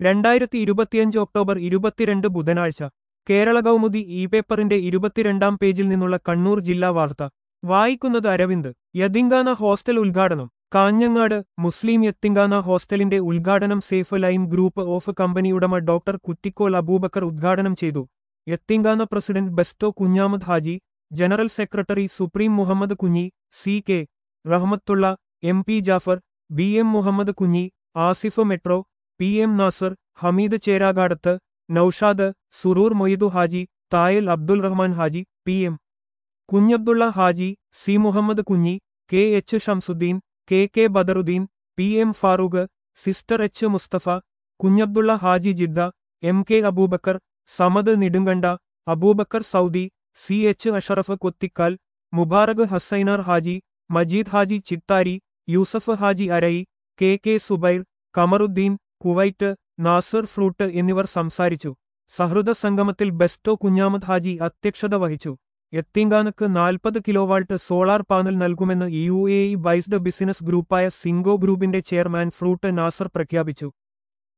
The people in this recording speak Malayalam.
രണ്ടായിരത്തി ഇരുപത്തിയഞ്ച് ഒക്ടോബർ ഇരുപത്തിരണ്ട് ബുധനാഴ്ച കേരള കൗമുദി ഇ പേപ്പറിന്റെ ഇരുപത്തിരണ്ടാം പേജിൽ നിന്നുള്ള കണ്ണൂർ ജില്ലാ വാർത്ത വായിക്കുന്നത് അരവിന്ദ് യതിങ്കാന ഹോസ്റ്റൽ ഉദ്ഘാടനം കാഞ്ഞങ്ങാട് മുസ്ലിം യത്തിങ്കാന ഹോസ്റ്റലിന്റെ ഉദ്ഘാടനം safe line group of company ഉടമ ഡോക്ടർ കുറ്റിക്കോൽ അബൂബക്കർ ഉദ്ഘാടനം ചെയ്തു Yathinkana president Besto Kunhamad Haji general secretary supreme Muhammad Kunhi C K Rahmathulla M P Jafar B M Muhammad Kunhi Asif metro P M Nasar Hameed Cherakadath Noushad Surur Moidu Haji Thayal Abdul Rahman Haji P M Kunhabdulla Haji C Muhammad Kunhi K H Shamsuddin K K Badaruddin P M Farooq sister H Mustafa Kunhabdulla Haji Jeddah M K Abubakar Samad Nedunkanda Abubakar Saudi C H Ashraf Kothikkal Mubarak Hasainar Haji Majeed Haji Chithari Yusuf Haji Arayi K K Subair Kamaruddin Kuwait Nasar fruit എന്നിവർ സംസാരിച്ചു സഹൃദ സംഗമത്തിൽ ബെസ്റ്റോ കുഞ്ഞാമദ് ഹാജി അധ്യക്ഷത വഹിച്ചു എത്തിങ്കാനക്ക് നാൽപ്പത് കിലോവാൾട്ട് സോളാർ പാനൽ നൽകുമെന്ന് U A E based business ഗ്രൂപ്പായ സിംഗോ ഗ്രൂപ്പിന്റെ ചെയർമാൻ ഫ്രൂട്ട് നാസർ പ്രഖ്യാപിച്ചു